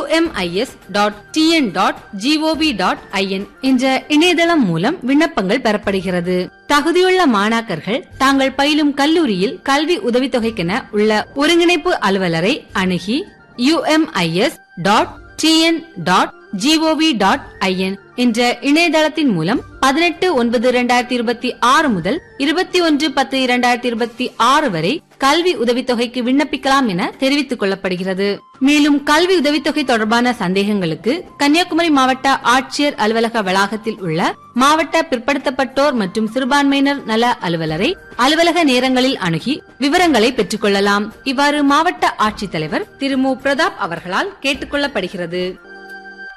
UMIS dot TN dot gov dot IN என்ற இணையதளம் மூலம் விண்ணப்பங்கள் பெறப்படுகிறது தகுதியுள்ள மாணாக்கர்கள் தாங்கள் பயிலும் கல்லூரியில் கல்வி உதவித்தொகைக்கென உள்ள ஒருங்கிணைப்பு அலுவலரை அணுகி UMIS dot TN dot gov dot IN என்ற இணையதளத்தின் மூலம் பதினெட்டு ஒன்பது இரண்டாயிரத்தி இருபத்தி ஆறு முதல் இருபத்தி ஒன்று பத்து இரண்டாயிரத்தி இருபத்தி ஆறு வரை கல்வி உதவித்தொகைக்கு விண்ணப்பிக்கலாம் என தெரிவித்துக் கொள்ளப்படுகிறது மேலும் கல்வி உதவித்தொகை தொடர்பான சந்தேகங்களுக்கு கன்னியாகுமரி மாவட்ட ஆட்சியர் அலுவலக வளாகத்தில் உள்ள மாவட்ட பிற்படுத்தப்பட்டோர் மற்றும் சிறுபான்மையினர் நல அலுவலரை அலுவலக நேரங்களில் அணுகி விவரங்களை பெற்றுக் கொள்ளலாம் இவ்வாறு மாவட்ட ஆட்சித்தலைவர் திரு மு பிரதாப் அவர்களால் கேட்டுக் கொள்ளப்படுகிறது